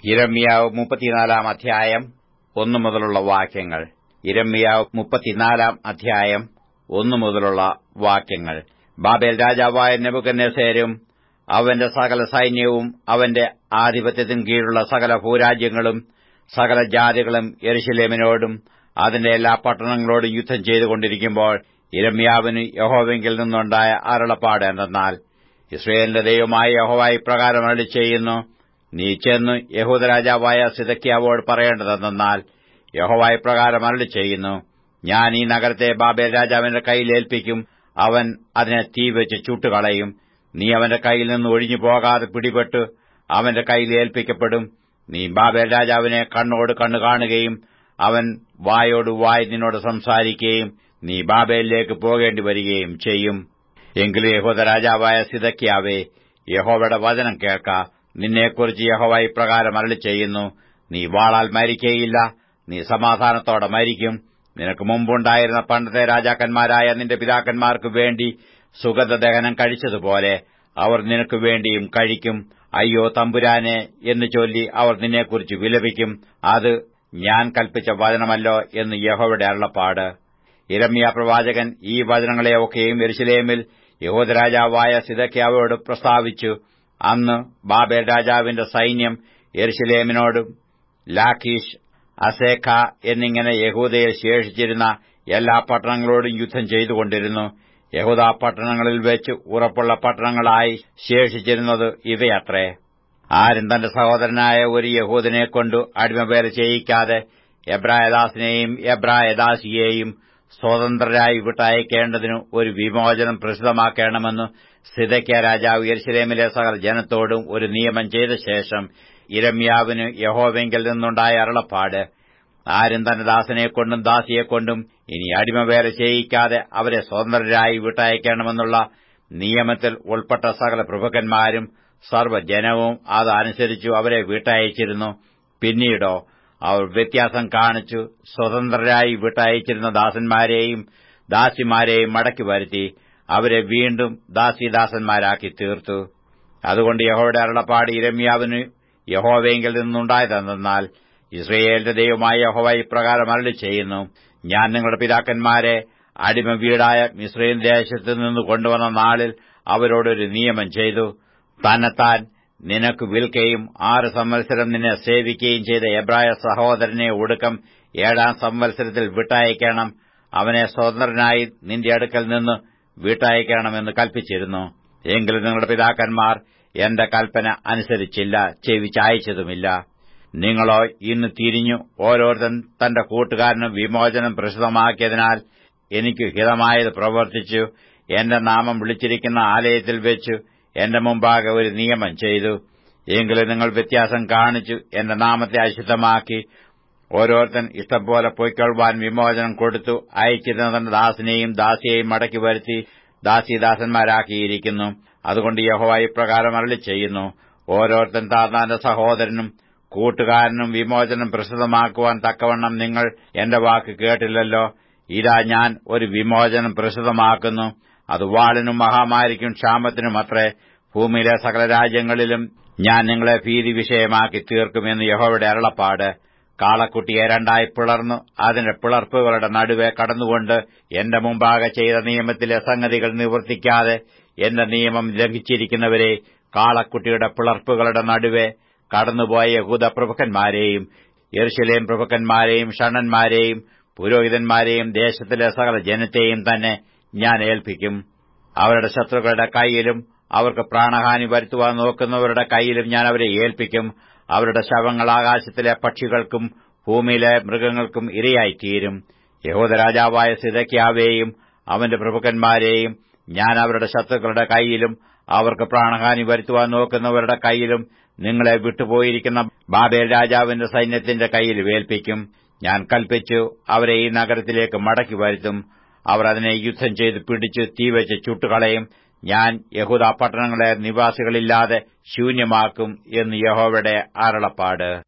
ഇരമ്യാവ് മുപ്പത്തിനാലാം അധ്യായം ഒന്നു മുതലുള്ള വാക്യങ്ങൾ ഇരമ്യാവ് മുപ്പത്തിനാലാം അധ്യായം ഒന്നു മുതലുള്ള വാക്യങ്ങൾ ബാബേൽ രാജാവായ നെബുക്കന്നേസേരും അവന്റെ സകല സൈന്യവും അവന്റെ ആധിപത്യത്തിന് കീഴുള്ള സകല ഭൂരാജ്യങ്ങളും സകല ജാതികളും യെരുശലേമിനോടും അതിന്റെ എല്ലാ പട്ടണങ്ങളോടും യുദ്ധം ചെയ്തുകൊണ്ടിരിക്കുമ്പോൾ ഇരമ്യാവിന് യഹോവെങ്കിൽ നിന്നുണ്ടായ അരുളപ്പാട് എന്തെന്നാൽ ഇസ്രയേലിന്റെ ദൈവമായ യഹോവ ഇപ്രകാരം അരുളി ചെയ്യുന്നു നീ ചെന്ന് യഹൂദരാജാവായ സിദക്കിയാവോട് പറയേണ്ടതെന്നാൽ യഹോവ ഇപ്രകാരം അരുളി ചെയ്യുന്നു ഞാൻ ഈ നഗരത്തെ ബാബേൽ രാജാവിന്റെ കയ്യിൽ ഏൽപ്പിക്കും അവൻ അതിനെ തീവെച്ച് ചുട്ടുകളയും നീ അവന്റെ കയ്യിൽ നിന്ന് ഒഴിഞ്ഞു പോകാതെ പിടിപെട്ട് അവന്റെ കയ്യിൽ ഏൽപ്പിക്കപ്പെടും നീ ബാബേൽ രാജാവിനെ കണ്ണോട് കണ്ണു കാണുകയും അവൻ വായോട് വായ് നിന്നോട് സംസാരിക്കുകയും നീ ബാബേലിലേക്ക് പോകേണ്ടി വരികയും ചെയ്യും എങ്കിലും യഹോദ രാജാവായ സിദക്കിയാവേ യഹോവയുടെ വചനം കേൾക്ക നിന്നെക്കുറിച്ച് യഹോവ ഇപ്രകാരം അരളി ചെയ്യുന്നു നീ വാളാൽ മരിക്കയില്ല നീ സമാധാനത്തോടെ മരിക്കും നിനക്ക് മുമ്പുണ്ടായിരുന്ന പണ്ടത്തെ രാജാക്കന്മാരായ നിന്റെ പിതാക്കന്മാർക്ക് വേണ്ടി സുഗന്ധദഹനം കഴിച്ചതുപോലെ അവർ നിനക്ക് വേണ്ടിയും കഴിക്കും അയ്യോ തമ്പുരാനെ എന്ന് ചൊല്ലി അവർ നിന്നെക്കുറിച്ച് വിലപിക്കും അത് ഞാൻ കൽപ്പിച്ച വചനമല്ലോ എന്ന് യഹോവയുടെ അരുളപ്പാട് ഇരമ്യ പ്രവാചകൻ ഈ വചനങ്ങളെയൊക്കെയും എരുശലേമിൽ യഹോദരാജാവായ സിദക്യാവോട് പ്രസ്താവിച്ചു അന്ന് ബാബേൽ രാജാവിന്റെ സൈന്യം യെരുശലേമിനോടും ലാഖീഷ് അസേഖ എന്നിങ്ങനെ യഹൂദയിൽ ശേഷിച്ചിരുന്ന എല്ലാ പട്ടണങ്ങളോടും യുദ്ധം ചെയ്തുകൊണ്ടിരുന്നു യഹൂദ പട്ടണങ്ങളിൽ വെച്ച് ഉറപ്പുള്ള പട്ടണങ്ങളായി ശേഷിച്ചിരുന്നത് ഇവയത്രേ ആരും തന്റെ സഹോദരനായ ഒരു യഹൂദനെ കൊണ്ടു അടിമവേല ചെയ്യിക്കാതെ എബ്രായദാസിനെയും എബ്രായദാസിയെയും സ്വതന്ത്രരായി വിട്ടയക്കേണ്ടതിന് ഒരു വിമോചനം പ്രസിദ്ധമാക്കണമെന്ന് സിദക്യ രാജാവ് യെരുശലേമിലെ സകല ജനത്തോടും ഒരു നിയമം ചെയ്ത ശേഷം ഇരമ്യാവിന് യഹോവെങ്കിൽ നിന്നുണ്ടായ അരുളപ്പാട് ആരും തന്റെ ദാസനെക്കൊണ്ടും ദാസിയെക്കൊണ്ടും ഇനി അടിമവേല ചെയ്യിക്കാതെ അവരെ സ്വതന്ത്രരായി വിട്ടയക്കണമെന്നുള്ള നിയമത്തിൽ ഉൾപ്പെട്ട സകല പ്രഭുക്കന്മാരും സർവ്വജനവും അതനുസരിച്ചു അവരെ വിട്ടയച്ചിരുന്നു പിന്നീടോ അവർ വ്യത്യാസം കാണിച്ചു സ്വതന്ത്രരായി വിട്ടയച്ചിരുന്ന ദാസന്മാരെയും ദാസിമാരെയും മടക്കി വരുത്തി അവരെ വീണ്ടും ദാസിദാസന്മാരാക്കി തീർത്തു അതുകൊണ്ട് യഹോയുടെ അരുളപ്പാട് ഇരമ്യാവിന് യഹോവയെങ്കിൽ നിന്നുണ്ടായതെന്നാൽ ഇസ്രയേലിന്റെ ദൈവമായ യഹോവ ഇപ്രകാരം അരളി ചെയ്യുന്നു ഞാൻ നിങ്ങളുടെ പിതാക്കന്മാരെ അടിമ വീടായ മിശ്രയും ദേശത്ത് നിന്ന് കൊണ്ടുവന്ന നാളിൽ അവരോടൊരു നിയമം ചെയ്തു തന്നെത്താൻ നിനക്ക് വിൽക്കുകയും ആറ് സംവത്സരം നിന്നെ സേവിക്കുകയും ചെയ്ത എബ്രായ സഹോദരനെ ഒടുക്കം ഏഴാം സംവത്സരത്തിൽ വിട്ടയക്കണം അവനെ സ്വതന്ത്രനായി നിന്റെ അടുക്കൽ നിന്ന് വീട്ടയക്കണമെന്ന് കൽപ്പിച്ചിരുന്നു എങ്കിലും നിങ്ങളുടെ പിതാക്കന്മാർ എന്റെ കൽപ്പന അനുസരിച്ചില്ല ചെവിച്ചയച്ചതുമില്ല നിങ്ങളോ ഇന്ന് തിരിഞ്ഞു ഓരോരുത്തൻ തന്റെ കൂട്ടുകാരന് വിമോചനം പ്രസിദ്ധമാക്കിയതിനാൽ എനിക്ക് ഹിതമായത് പ്രവർത്തിച്ചു എന്റെ നാമം വിളിച്ചിരിക്കുന്ന ആലയത്തിൽ വെച്ച് എന്റെ മുമ്പാകെ ഒരു നിയമം ചെയ്തു എങ്കിലും നിങ്ങൾ വ്യത്യാസം കാണിച്ചു എന്റെ നാമത്തെ അശുദ്ധമാക്കി ഓരോരുത്തൻ ഇഷ്ടം പോലെ പൊയ്ക്കൊള്ളുവാൻ വിമോചനം കൊടുത്തു അയച്ചിരുന്ന തന്റെ ദാസിനെയും ദാസിയെയും മടക്കി വരുത്തി ദാസിദാസന്മാരാക്കിയിരിക്കുന്നു അതുകൊണ്ട് യഹോവ ഇപ്രകാരം അരളി ചെയ്യുന്നു ഓരോരുത്തൻ താതാന്റെ സഹോദരനും കൂട്ടുകാരനും വിമോചനം പ്രസിദ്ധമാക്കുവാൻ തക്കവണ്ണം നിങ്ങൾ എന്റെ വാക്ക് കേട്ടില്ലല്ലോ ഇതാ ഞാൻ ഒരു വിമോചനം പ്രസിദ്ധമാക്കുന്നു അത് വാളിനും മഹാമാരിക്കും ക്ഷാമത്തിനുമത്രേ ഭൂമിയിലെ സകല രാജ്യങ്ങളിലും ഞാൻ നിങ്ങളെ ഭീതി വിഷയമാക്കി തീർക്കുമെന്ന് യഹോവയുടെ അരുളപ്പാട് കാളക്കുട്ടിയെ രണ്ടായി പിളർന്നു അതിന്റെ പിളർപ്പുകളുടെ നടുവെ കടന്നുകൊണ്ട് എന്റെ മുമ്പാകെ ചെയ്ത നിയമത്തിലെ സംഗതികൾ നിവർത്തിക്കാതെ എന്റെ നിയമം ലംഘിച്ചിരിക്കുന്നവരെ കാളക്കുട്ടിയുടെ പിളർപ്പുകളുടെ നടുവെ കടന്നുപോയ യഹൂദ പ്രഭുക്കന്മാരെയും യെറുശലേം പ്രഭുക്കന്മാരെയും ഷണ്ണന്മാരെയും പുരോഹിതന്മാരെയും ദേശത്തിലെ സകല ജനത്തെയും തന്നെ ഞാൻ ഏൽപ്പിക്കും അവരുടെ ശത്രുക്കളുടെ കൈയിലും അവർക്ക് പ്രാണഹാനി വരുത്തുവാൻ നോക്കുന്നവരുടെ കൈയിലും ഞാൻ അവരെ ഏൽപ്പിക്കും അവരുടെ ശവങ്ങൾ ആകാശത്തിലെ പക്ഷികൾക്കും ഭൂമിയിലെ മൃഗങ്ങൾക്കും ഇരയായിത്തീരും യഹൂദരാജാവായ സിതയ്ക്കാവേയും അവന്റെ പ്രഭുക്കന്മാരെയും ഞാൻ അവരുടെ ശത്രുക്കളുടെ കൈയിലും അവർക്ക് പ്രാണഹാനി വരുത്തുവാൻ നോക്കുന്നവരുടെ കൈയിലും നിങ്ങളെ വിട്ടുപോയിരിക്കുന്ന ബാബേൽ രാജാവിന്റെ സൈന്യത്തിന്റെ കയ്യിൽ വേൽപ്പിക്കും ഞാൻ കൽപ്പിച്ചു അവരെ ഈ നഗരത്തിലേക്ക് മടക്കി വരുത്തും അവർ അതിനെ യുദ്ധം ചെയ്ത് പിടിച്ച് തീവച്ച് ചുട്ടുകളയും ഞാൻ യഹൂദ പട്ടണങ്ങളെ നിവാസികളില്ലാതെ ശൂന്യമാക്കും എന്ന് യഹോവയുടെ അരുളപ്പാട്